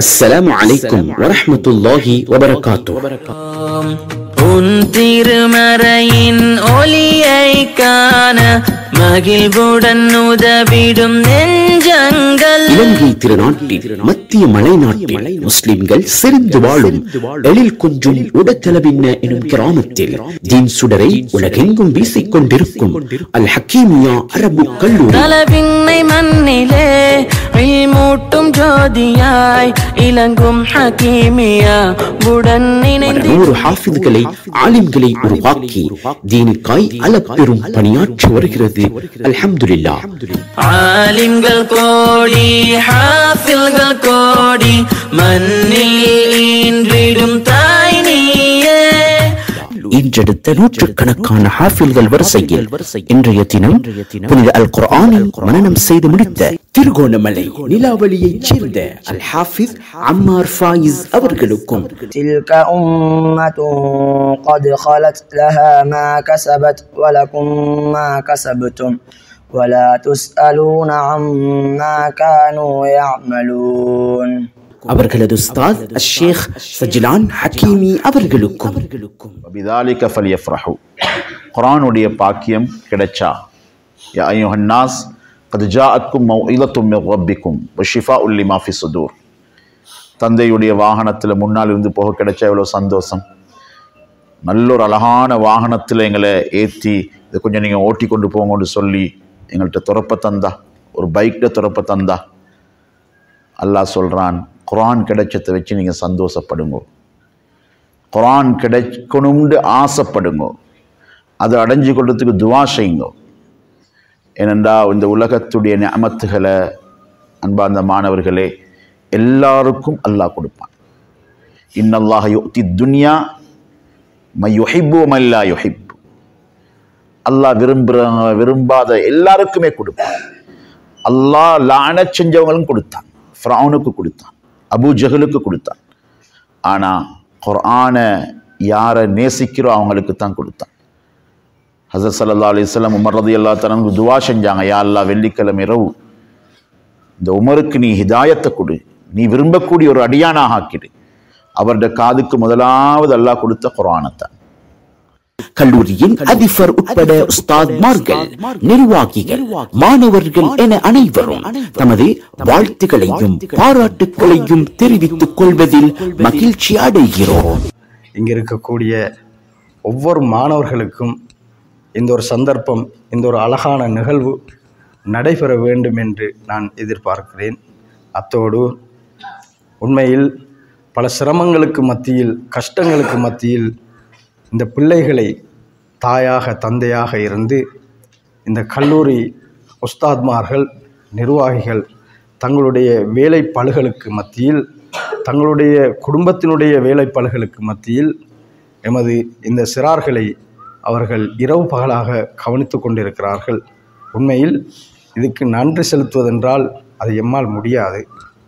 அஸ்ஸலாமு அலைக்கும் வரஹ்மத்துல்லாஹி வபரகாத்துஹ் உன் திருமறையின் ஒளியை காண மகிழ்வுடன் உதவிடும் நெஞ்சங்கள் இலங்கை திருநாட்டில் மத்திய மலைநாட்டில் முஸ்லிம்கள் செறிந்து வாழும் எழில் கொஞ்சும் உடத்தளவின்ன எனும் கிராமத்தில் தீன் சுடரை உலகெங்கும் வீசிக் கொண்டிருக்கும் அல் ஹக்கீமியா அரபு கல்லூரி தலவிண்ணை மண்ணிலே மூட்டும் ஜோதியாய் இலங்கும் ஹக்கீமியா உடன் இணைந்து நூறு ஹாஃபிதுகளை ஆலிம்களை உருவாக்கி தீனுக்காய் அளப்பெரும் பணியாற்றி வருகிறது அல்ஹம்துலில்லாஹ் ஆலிம்கள் கோடி ஹாஃபில்கள் கோடி மண்ணில் ஈன்றிடும் தாய் நீயே இன்றெடுத்த நூற்றுக்கணக்கான ஹாஃபில்கள் வரிசையில் இன்றைய தினம் புனித அல் குர்ஆனை மனனம் செய்து முடித்த திருகோணமலை நிலாவளியைச் சேர்ந்த அல் ஹாஃபிஸ் அம்மார் ஃபாயிஸ் அவர்களுக்கும் تلك أمة قد خلت لها ما كسبت ولكم ما كسبتم ولا تسألون عما كانوا يعملون அவர்களது உஸ்தாத் அஷேக் சஜிலான் ஹக்கீமி அவர்களுக்கும் பிதாலிக ஃபலியஃப்ரஹு குரானுடைய பாக்கியம் கிடைச்சா யா ஐயுஹன்னாஸ் கது ஜாஅத்கும் மௌஇலத்தும் மிர் ரப்பிக்கும் வஷிஃபா உல்லிமா ஃபி சுதூர் தந்தையுடைய வாகனத்தில் முன்னால் இருந்து போக கிடைச்சா எவ்வளோ சந்தோஷம் நல்ல ஒரு அழகான வாகனத்தில் எங்களை ஏற்றி இதை கொஞ்சம் நீங்கள் ஓட்டி கொண்டு போங்கன்னு சொல்லி எங்கள்கிட்ட துறப்ப தந்தா ஒரு பைக்கில் துறப்ப தந்தா அல்லாஹ் சொல்கிறான் குரான் கிடைச்சதை வச்சு நீங்கள் சந்தோஷப்படுங்க குரான் கிடைக்கணும்னு ஆசைப்படுங்க அதை அடைஞ்சு கொள்றதுக்கு துவா செய்யுங்க ஏனென்றா இந்த உலகத்துடைய நியமத்துகளை அன்பார்ந்த மாணவர்களே எல்லாருக்கும் அல்லாஹ் கொடுப்பான் இன்னல்லாஹ் யுக்தி துன்யா மை யுஹிப்பு மல்லா யுஹிப்பு அல்லாஹ் விரும்புகிற விரும்பாத எல்லாருக்குமே கொடுப்பான் அல்லாஹ் லான செஞ்சவங்களும் கொடுத்தான் ஃப்ரௌனுக்கு கொடுத்தான் அபூ ஜஹலுக்கு கொடுத்தான் ஆனால் குர்ஆனை யாரை நேசிக்கிறோ அவங்களுக்கு தான் கொடுத்தான் ஹசரத் சல்லா அலிஸ்லாம் உமர் ரதி அல்லா தனக்கு துவா செஞ்சாங்க யா அல்லா வெள்ளிக்கிழமை இரவு இந்த உமருக்கு நீ ஹிதாயத்தை கொடு நீ விரும்பக்கூடிய ஒரு அடியானாக ஆக்கிடு அவருடைய காதுக்கு முதலாவது அல்லாஹ் கொடுத்த குர்ஆனைத்தான் கல்லூரியின் அதிபர் உட்பட உஸ்தாத்மார்கள் நிர்வாகிகள் மாணவர்கள் என அனைவரும் தமது வாழ்த்துக்களையும் பாராட்டுக்களையும் தெரிவித்துக் கொள்வதில் மகிழ்ச்சி அடைகிறோம் இங்கே இருக்கக்கூடிய ஒவ்வொரு மாணவர்களுக்கும் இந்த ஒரு சந்தர்ப்பம் இந்த ஒரு அழகான நிகழ்வு நடைபெற வேண்டும் என்று நான் எதிர்பார்க்கிறேன் அத்தோடு உண்மையில் பல சிரமங்களுக்கு மத்தியில் கஷ்டங்களுக்கு மத்தியில் இந்த பிள்ளைகளை தாயாக தந்தையாக இருந்து இந்த கல்லூரி உஸ்தாத்மார்கள் நிர்வாகிகள் தங்களுடைய வேலை பழுகளுக்கு மத்தியில் தங்களுடைய குடும்பத்தினுடைய வேலை பழுகளுக்கு மத்தியில் எமது இந்த சிறார்களை அவர்கள் இரவு பகலாக கவனித்து கொண்டிருக்கிறார்கள் உண்மையில் இதுக்கு நன்றி செலுத்துவதென்றால் அது எம்மால் முடியாது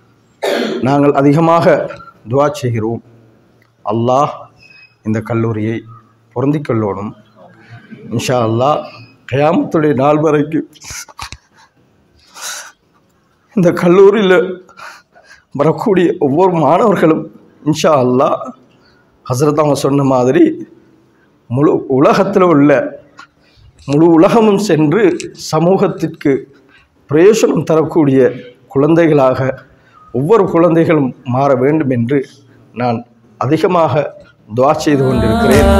நாங்கள் அதிகமாக துவா செய்கிறோம் அல்லாஹ் இந்த கல்லூரியை பொருந்திக் கொள்ளணும் இன்ஷா அல்லாஹ் கயாமத்துடைய நாள் வரைக்கும் இந்த கல்லூரியில் வரக்கூடிய ஒவ்வொரு மாணவர்களும் இன்ஷா அல்லாஹ் ஹசரத் அவங்க சொன்ன மாதிரி முழு உலகத்தில் உள்ள முழு உலகமும் சென்று சமூகத்திற்கு பிரயோஜனம் தரக்கூடிய குழந்தைகளாக ஒவ்வொரு குழந்தைகளும் மாற வேண்டும் என்று நான் அதிகமாக துவா செய்து கொண்டிருக்கிறேன்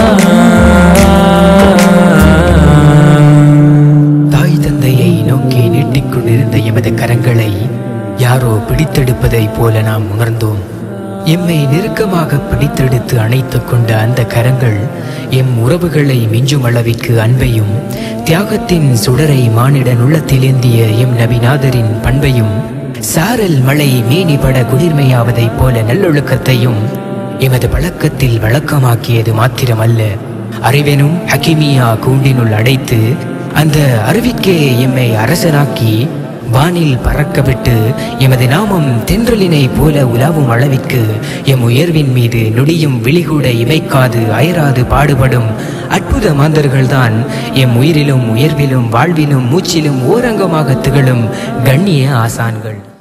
தாய் தந்தையை நோக்கி நீட்டிக்கொண்டிருந்த எமது கரங்களை யாரோ பிடித்தெடுப்பதைப் போல நாம் உணர்ந்தோம் எம்மை நெருக்கமாக பிடித்தெடுத்து அணைத்துக் கொண்ட அந்த கரங்கள் எம் உறவுகளை மிஞ்சும் அளவிற்கு அன்பையும் தியாகத்தின் சுடரை மானிடன் உள்ளத்திலேந்திய எம் நபிநாதரின் பண்பையும் சாரல் மழை மேனிபட குளிர்மையாவதைப் போல நல்லொழுக்கத்தையும் எமது பழக்கத்தில் வழக்கமாக்கியது மாத்திரமல்ல அறிவெனும் ஹக்கிமியா கூண்டினுள் அடைத்து அந்த அறிவிக்கே எம்மை அரசனாக்கி வானில் பறக்க விட்டு எமது நாமம் தென்றலினை போல உலாவும் அளவிற்கு எம் உயர்வின் மீது நொடியும் விழிகூட இமைக்காது அயராது பாடுபடும் அற்புத மாந்தர்கள்தான் எம் உயிரிலும் உயர்விலும் வாழ்விலும் மூச்சிலும் ஓரங்கமாக திகழும் கண்ணிய ஆசான்கள்